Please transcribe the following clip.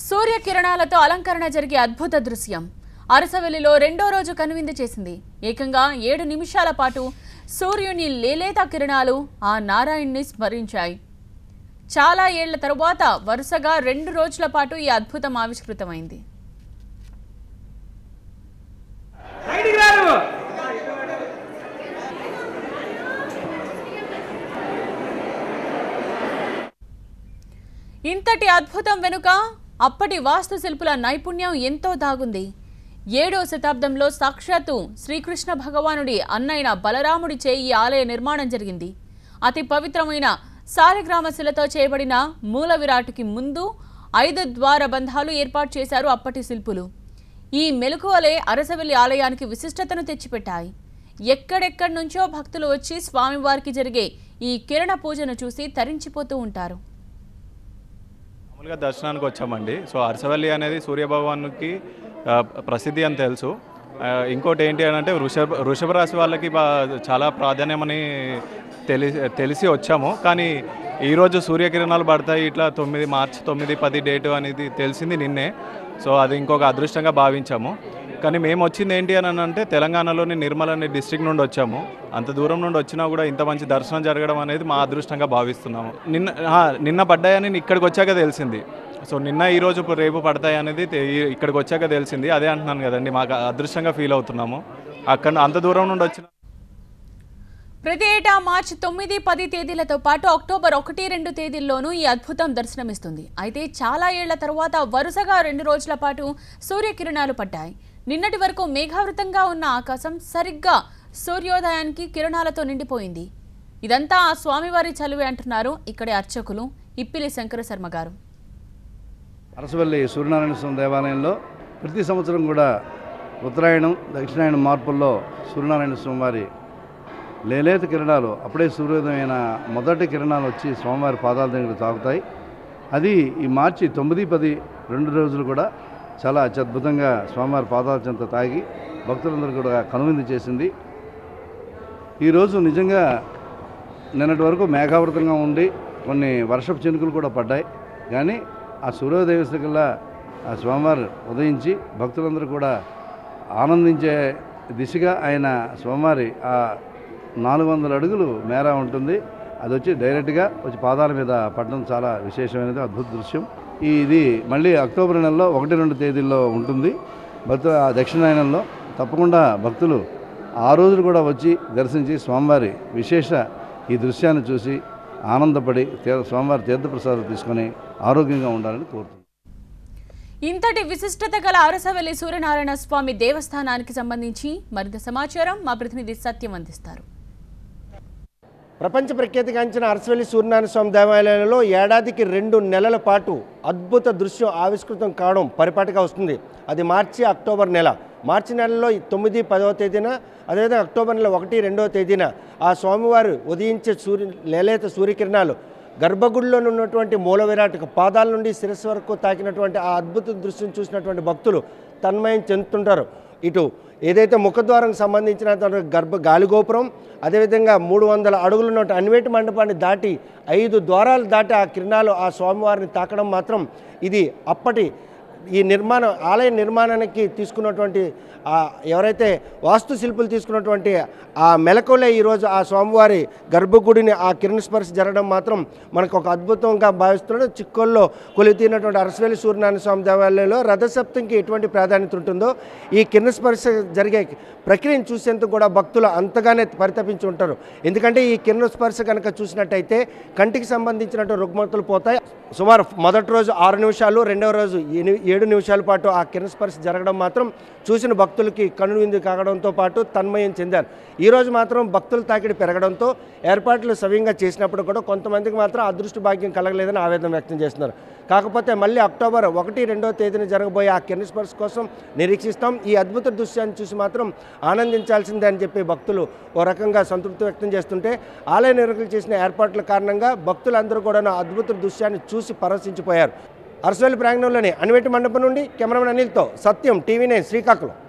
సూర్యకిరణాలతో అలంకరణ జరిగే అద్భుత దృశ్యం అరసవెల్లిలో రెండో రోజు కనువిందు చేసింది ఏకంగా ఏడు నిమిషాల పాటు సూర్యుని లేలేత కిరణాలు ఆ నారాయణ్ణి స్మరించాయి చాలా ఏళ్ల తరువాత వరుసగా రెండు రోజుల పాటు ఈ అద్భుతం ఆవిష్కృతమైంది బయటికి రారు ఇంతటి అద్భుతం వెనుక అప్పటి వాస్తుశిల్పుల నైపుణ్యం ఎంతో దాగుంది ఏడో శతాబ్దంలో సాక్షాత్తు శ్రీకృష్ణ భగవానుడి అన్నైన బలరాముడిచే ఈ ఆలయ నిర్మాణం జరిగింది అతి పవిత్రమైన సాలిగ్రామ శిలతో చేయబడిన మూల విరాటుకి ముందు ఐదు ద్వార బంధాలు ఏర్పాటు చేశారు అప్పటి శిల్పులు ఈ మెలకువలే అరసవెల్లి ఆలయానికి విశిష్టతను తెచ్చిపెట్టాయి ఎక్కడెక్కడి నుంచో భక్తులు వచ్చి స్వామివారికి జరిగే ఈ కిరణ పూజను చూసి తరించిపోతూ ఉంటారు మామూలుగా దర్శనానికి వచ్చామండి సో అరసవల్లి అనేది సూర్యభగవానుకి ఆ, ప్రసిద్ధి అని తెలుసు ఆ, ఇంకోటి ఏంటి అని అంటే వృషభ వృషభ రాశి వాళ్ళకి బా- చాలా ప్రాధాన్యమని తెలి తెలిసి వచ్చాము కానీ ఈరోజు సూర్యకిరణాలు పడతాయి ఇట్లా తొమ్మిది మార్చి తొమ్మిది పది డేటు అనేది తెలిసింది నిన్నే సో అది ఇంకొక అదృష్టంగా భావించాము కానీ మేము వచ్చింది ఏంటి అని అంటే తెలంగాణలోని నిర్మల్ అనే డిస్ట్రిక్ట్ నుండి వచ్చాము అంత దూరం నుండి వచ్చినా కూడా ఇంత మంచి దర్శనం జరగడం అనేది మా అదృష్టంగా భావిస్తున్నాము నిన్న ఆ, నిన్న పడ్డాయని ఇక్కడికి వచ్చాక తెలిసింది సో నిన్న ఈ రోజు ఇప్పుడు రేపు పడతాయి అనేది తె- ఈ- ఇక్కడికి వచ్చాక తెలిసింది అదే అంటున్నాను కదండి మాకు అదృష్టంగా ఫీల్ అవుతున్నాము అక్కడ అంత దూరం నుండి వచ్చిన ప్రతి ఏటా మార్చి తొమ్మిది పది తేదీలతో పాటు అక్టోబర్ ఒకటి రెండు తేదీల్లోనూ ఈ అద్భుతం దర్శనమిస్తుంది అయితే చాలా ఏళ్ల తరువాత వరుసగా రెండు రోజుల పాటు సూర్యకిరణాలు పడ్డాయి నిన్నటి వరకు మేఘావృతంగా ఉన్న ఆకాశం సరిగ్గా సూర్యోదయానికి కిరణాలతో నిండిపోయింది ఇదంతా ఆ స్వామివారి చలువే అంటున్నారు ఇక్కడి అర్చకులు ఇప్పిలి శంకర శర్మ గారు అరసవల్లి సూర్యనారాయణ స్వామి దేవాలయంలో ప్రతి సంవత్సరం కూడా ఉత్తరాయణం దక్షిణాయనం మార్పుల్లో సూర్యనారాయణ స్వామి వారి లేలేత కిరణాలు అప్పుడే సూర్యోదయమైన మొదటి కిరణాలు వచ్చి స్వామివారి పాదాల దగ్గర తాగుతాయి అది ఈ మార్చి తొమ్మిది పది రెండు రోజులు కూడా చాలా అత్యద్భుతంగా స్వామివారి పాదాల చెంత తాగి భక్తులందరూ కూడా కనువిందు చేసింది ఈరోజు నిజంగా నిన్నటి వరకు మేఘావృతంగా ఉండి కొన్ని వర్షపు చినుకులు కూడా పడ్డాయి కానీ ఆ సూర్యోదయం కల్లా ఆ స్వామివారు ఉదయించి భక్తులందరూ కూడా ఆనందించే దిశగా ఆయన స్వామివారి ఆ నాలుగు వందల అడుగులు మేర ఉంటుంది అది వచ్చి డైరెక్ట్గా వచ్చి పాదాల మీద పడడం చాలా విశేషమైనది అద్భుత దృశ్యం ఈ ఇది మళ్ళీ అక్టోబర్ నెలలో ఒకటి రెండు తేదీల్లో ఉంటుంది భక్తులు ఆ దక్షిణాయనంలో తప్పకుండా భక్తులు ఆ రోజులు కూడా వచ్చి దర్శించి స్వామివారి విశేష ఈ దృశ్యాన్ని చూసి ఆనందపడి తీ- స్వామివారి తీర్థప్రసాదం తీసుకొని ఆరోగ్యంగా ఉండాలని కోరుతున్నాను ఇంతటి విశిష్టత గల అరసవెల్లి సూర్యనారాయణ స్వామి దేవస్థానానికి సంబంధించి మరింత సమాచారం మా ప్రతినిధి సత్యం అందిస్తారు ప్రపంచ ప్రఖ్యాతిగాంచిన అరసవెల్లి సూర్యనారాయణ స్వామి దేవాలయంలో ఏడాదికి రెండు నెలల పాటు అద్భుత దృశ్యం ఆవిష్కృతం కావడం పరిపాటిగా వస్తుంది అది మార్చి అక్టోబర్ నెల మార్చి నెలలో ఈ తొమ్మిది పదవ తేదీన అదేవిధంగా అక్టోబర్ నెల ఒకటి రెండవ తేదీన ఆ స్వామివారు ఉదయించే సూర్య లేలేత సూర్యకిరణాలు గర్భగుడిలో ఉన్నటువంటి మూల విరాటకు పాదాల నుండి శిరస్సు వరకు తాకినటువంటి ఆ అద్భుత దృశ్యం చూసినటువంటి భక్తులు తన్మయం చెందుతుంటారు ఇటు ఏదైతే ముఖద్వారం సంబంధించినటువంటి గర్భ గాలిగోపురం అదేవిధంగా మూడు వందల అడుగులు ఉన్న అన్వేటి మండపాన్ని దాటి ఐదు ద్వారాలు దాటి ఆ కిరణాలు ఆ స్వామివారిని తాకడం మాత్రం ఇది అప్పటి ఈ నిర్మాణం ఆలయ నిర్మాణానికి తీసుకున్నటువంటి ఆ ఎవరైతే వాస్తు శిల్పులు తీసుకున్నటువంటి ఆ మెలకులే ఈరోజు ఆ స్వామివారి గర్భగుడిని ఆ కిరణ స్పర్శ జరగడం మాత్రం మనకు ఒక అద్భుతంగా భావిస్తున్నాడు చిక్కోల్లో కొలితీనటువంటి అరసవేలి సూర్యనారాయణ స్వామి దేవాలయంలో రథసప్తంకి ఎటువంటి ప్రాధాన్యత ఉంటుందో ఈ కిరణ స్పర్శ జరిగే ప్రక్రియను చూసేందుకు కూడా భక్తులు అంతగానే పరితపించి ఉంటారు ఎందుకంటే ఈ కిరణ స్పర్శ కనుక చూసినట్టయితే కంటికి సంబంధించినటువంటి రుగ్మతులు పోతాయి సుమారు మొదటి రోజు ఆరు నిమిషాలు రెండవ రోజు ఎని- ఏడు నిమిషాల పాటు ఆ కిరణ స్పర్శ జరగడం మాత్రం చూసిన భక్తులకి కనువిందు కాగడంతో పాటు తన్మయం చెందారు ఈ రోజు మాత్రం భక్తుల తాకిడి పెరగడంతో ఏర్పాట్లు సవ్యంగా చేసినప్పుడు కూడా కొంతమందికి మాత్రం అదృష్ట భాగ్యం కలగలేదని ఆవేదన వ్యక్తం చేస్తున్నారు కాకపోతే మళ్ళీ అక్టోబర్ ఒకటి రెండో తేదీన జరగబోయే ఆ కిరణ స్పర్శ కోసం నిరీక్షిస్తాం ఈ అద్భుత దృశ్యాన్ని చూసి మాత్రం ఆనందించాల్సిందే అని చెప్పి భక్తులు ఓ రకంగా సంతృప్తి వ్యక్తం చేస్తుంటే ఆలయ నిర్వహకులు చేసిన ఏర్పాట్ల కారణంగా భక్తులందరూ కూడా అద్భుత దృశ్యాన్ని చూసి పరవశించిపోయారు అరసవల్లి ప్రాంగణంలోని అనివెట్టి మండపం నుండి కెమెరామెన్ అనిల్తో సత్యం టీవీ నైన్ శ్రీకాకుళం